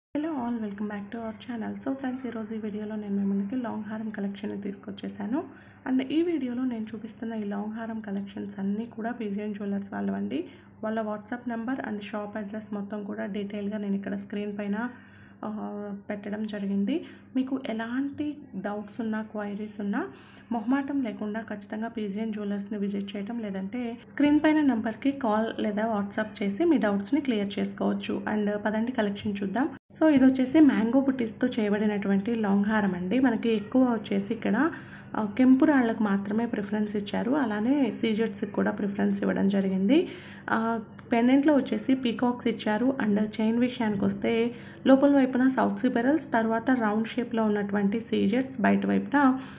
hello all welcome back to our channel so friends ఈరోజు ఈ వీడియోలో నేను మీ ముందుకి లాంగ్ హారం కలెక్షన్ తీసుకొచ్చేసాను అండ్ ఈ వీడియోలో నేను చూపిస్తున్న ఈ లాంగ్ హారం కలెక్షన్స్ అన్నీ కూడా పీజియన్ జ్యువెలర్స్ వాళ్ళవండి వాళ్ళ WhatsApp number and shop address మొత్తం కూడా డీటెయిల్గా నేను ఇక్కడ స్క్రీన్ పైన ఆ, పెట్టడం జరిగింది మీకు ఎలాంటి డౌట్స్ ఉన్నా క్వైరీస్ ఉన్నా మొహమాటం లేకుండా ఖచ్చితంగా పీజియన్ జ్యువెలర్స్ని విజిట్ చేయడం లేదంటే స్క్రీన్ పైన నెంబర్కి కాల్ లేదా వాట్సాప్ చేసి మీ డౌట్స్ని క్లియర్ చేసుకోవచ్చు అండ్ పదండి కలెక్షన్ చూద్దాం సో ఇది వచ్చేసి మ్యాంగో బుటీస్తో చేయబడినటువంటి లాంగ్ హారం అండి మనకి ఎక్కువ వచ్చేసి ఇక్కడ ఆ, కెంపు రాళ్ళకు మాత్రమే ప్రిఫరెన్స్ ఇచ్చారు అలానే సీజెట్స్కి కూడా ప్రిఫరెన్స్ ఇవ్వడం జరిగింది పెండెంట్లో వచ్చేసి పీకాక్స్ ఇచ్చారు అండ్ చైన్ విషయానికి వస్తే లోపల వైపున సౌత్ సిబెరల్స్ తర్వాత రౌండ్ షేప్లో ఉన్నటువంటి సీజెట్స్ బయట వైపున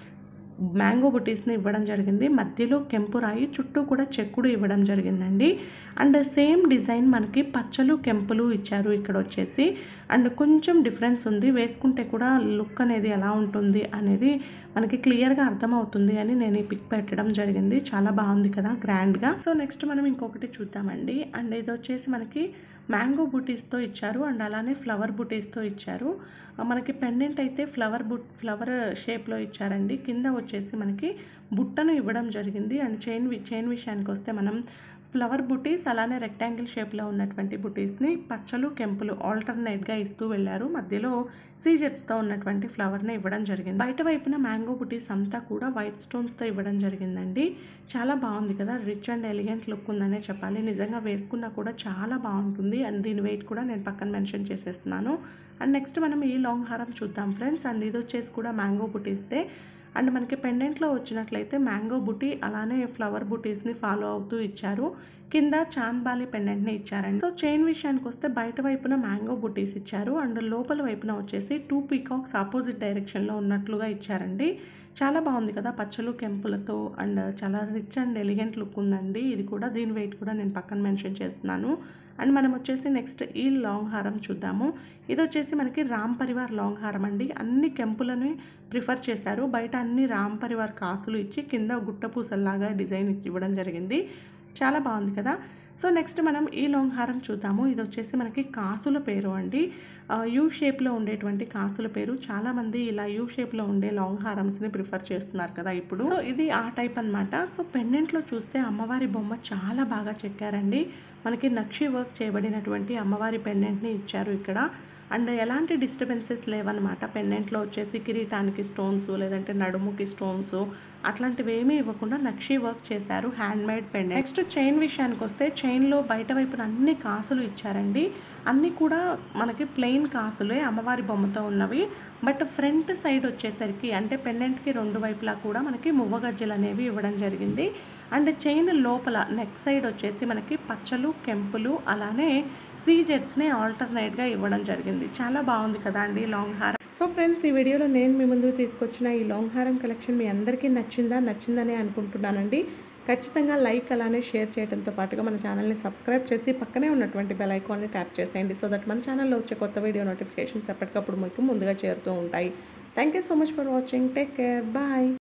మ్యాంగో బుటీస్ని ఇవ్వడం జరిగింది మధ్యలో కెంపు రాయి చుట్టూ కూడా చెక్కుడు ఇవ్వడం జరిగిందండి అండ్ సేమ్ డిజైన్ మనకి పచ్చలు కెంపులు ఇచ్చారు ఇక్కడ వచ్చేసి అండ్ కొంచెం డిఫరెన్స్ ఉంది వేసుకుంటే కూడా లుక్ అనేది ఎలా ఉంటుంది అనేది మనకి క్లియర్గా అర్థమవుతుంది అని నేను ఈ పిక్ పెట్టడం జరిగింది చాలా బాగుంది కదా గ్రాండ్గా సో నెక్స్ట్ మనం ఇంకొకటి చూద్దామండి అండ్ ఇది వచ్చేసి మనకి మ్యాంగో బుటీస్తో ఇచ్చారు అండ్ అలానే ఫ్లవర్ బుటీస్తో ఇచ్చారు ఆ, మనకి పెండెంట్ అయితే ఫ్లవర్ బుట్ ఫ్లవర్ షేప్లో ఇచ్చారండి కింద వచ్చేసి మనకి బుట్టను ఇవ్వడం జరిగింది అండ్ చైన్ వి చైన్ విషయానికి వస్తే మనం ఫ్లవర్ బుటీస్ అలానే రెక్టాంగిల్ షేప్లో ఉన్నటువంటి బుటీస్ని పచ్చలు కెంపులు ఆల్టర్నేట్గా ఇస్తూ వెళ్ళారు మధ్యలో సీజెట్స్తో ఉన్నటువంటి ఫ్లవర్ని ఇవ్వడం జరిగింది బయట వైపున మ్యాంగో బుటీస్ అంతా కూడా వైట్ స్టోన్స్తో ఇవ్వడం జరిగిందండి చాలా బాగుంది కదా రిచ్ అండ్ ఎలిగెంట్ లుక్ ఉందనే చెప్పాలి నిజంగా వేసుకున్నా కూడా చాలా బాగుంటుంది అండ్ దీని వెయిట్ కూడా నేను పక్కన మెన్షన్ చేసేస్తున్నాను అండ్ నెక్స్ట్ మనం ఈ లాంగ్ హారం చూద్దాం ఫ్రెండ్స్ అండ్ ఇది వచ్చేసి కూడా మ్యాంగో బుటీస్తే అండ్ మనకి పెండెంట్లో వచ్చినట్లయితే మ్యాంగో బుటీ అలానే ఫ్లవర్ బుటీస్ని ఫాలో అవుతూ ఇచ్చారు కింద చాంద్బాలి పెండెంట్ని ఇచ్చారండి సో చైన్ విషయానికి వస్తే బయట వైపున మ్యాంగో బుటీస్ ఇచ్చారు అండ్ లోపల వైపున వచ్చేసి టూ పీకాక్స్ ఆపోజిట్ డైరెక్షన్లో ఉన్నట్లుగా ఇచ్చారండి చాలా బాగుంది కదా పచ్చలు కెంపులతో అండ్ చాలా రిచ్ అండ్ ఎలిగెంట్ లుక్ ఉందండి ఇది కూడా దీని వెయిట్ కూడా నేను పక్కన మెన్షన్ చేస్తున్నాను అండ్ మనం వచ్చేసి నెక్స్ట్ ఈ లాంగ్ హారం చూద్దాము ఇది వచ్చేసి మనకి రామ్ పరివార్ లాంగ్ హారం అండి అన్ని కెంపులని ప్రిఫర్ చేశారు బయట అన్ని రామ్ పరివార్ కాసులు ఇచ్చి కింద గుట్ట పూసల్లాగా డిజైన్ ఇచ్చి ఇవ్వడం జరిగింది చాలా బాగుంది కదా సో నెక్స్ట్ మనం ఈ లాంగ్ హారం చూద్దాము ఇది వచ్చేసి మనకి కాసుల పేరు అండి ఆ, యూ షేప్లో ఉండేటువంటి కాసుల పేరు చాలామంది ఇలా యూ షేప్లో ఉండే లాంగ్ హారమ్స్ని ప్రిఫర్ చేస్తున్నారు కదా ఇప్పుడు సో ఇది ఆ టైప్ అన్నమాట సో పెండెంట్లో చూస్తే అమ్మవారి బొమ్మ చాలా బాగా చెక్కారండి మనకి నక్షి వర్క్ చేయబడినటువంటి అమ్మవారి పెండెంట్ని ఇచ్చారు ఇక్కడ అండ్ ఎలాంటి డిస్టర్బెన్సెస్ లేవన్నమాట పెండెంట్లో వచ్చేసి కిరీటానికి స్టోన్స్ లేదంటే నడుముకి స్టోన్స్ అట్లాంటివి ఏమీ ఇవ్వకుండా నక్షి వర్క్ చేశారు hand made pendant next chain విషయానికి వస్తే చైన్లో బయట వైపున అన్ని కాసులు ఇచ్చారండి అన్నీ కూడా మనకి ప్లెయిన్ కాసులే అమ్మవారి బొమ్మతో ఉన్నవి బట్ ఫ్రంట్ సైడ్ వచ్చేసరికి అంటే పెండెంట్కి రెండు వైపులా కూడా మనకి మువ్వగజ్జలు అనేవి ఇవ్వడం జరిగింది అండ్ చైన్ లోపల నెక్ సైడ్ వచ్చేసి మనకి పచ్చలు కెంపులు అలానే సీజెట్స్ని ఆల్టర్నేట్గా ఇవ్వడం జరిగింది చాలా బాగుంది కదా అండి లాంగ్ హారం సో ఫ్రెండ్స్ ఈ వీడియోలో నేను మీ ముందు తీసుకొచ్చిన ఈ లాంగ్ హారం కలెక్షన్ మీ అందరికీ నచ్చిందా నచ్చిందని అనుకుంటున్నానండి ఖచ్చితంగా లైక్ అలానే షేర్ చేయడంతో పాటుగా మన ఛానల్ని సబ్స్క్రైబ్ చేసి పక్కనే ఉన్నటువంటి బెల్ ఐకాన్ని ట్యాప్ చేసేయండి సో దట్ మన ఛానల్లో వచ్చే కొత్త వీడియో నోటిఫికేషన్స్ ఎప్పటికప్పుడు మీకు ముందుగా చేరుతూ ఉంటాయి thank you so much for watching take care bye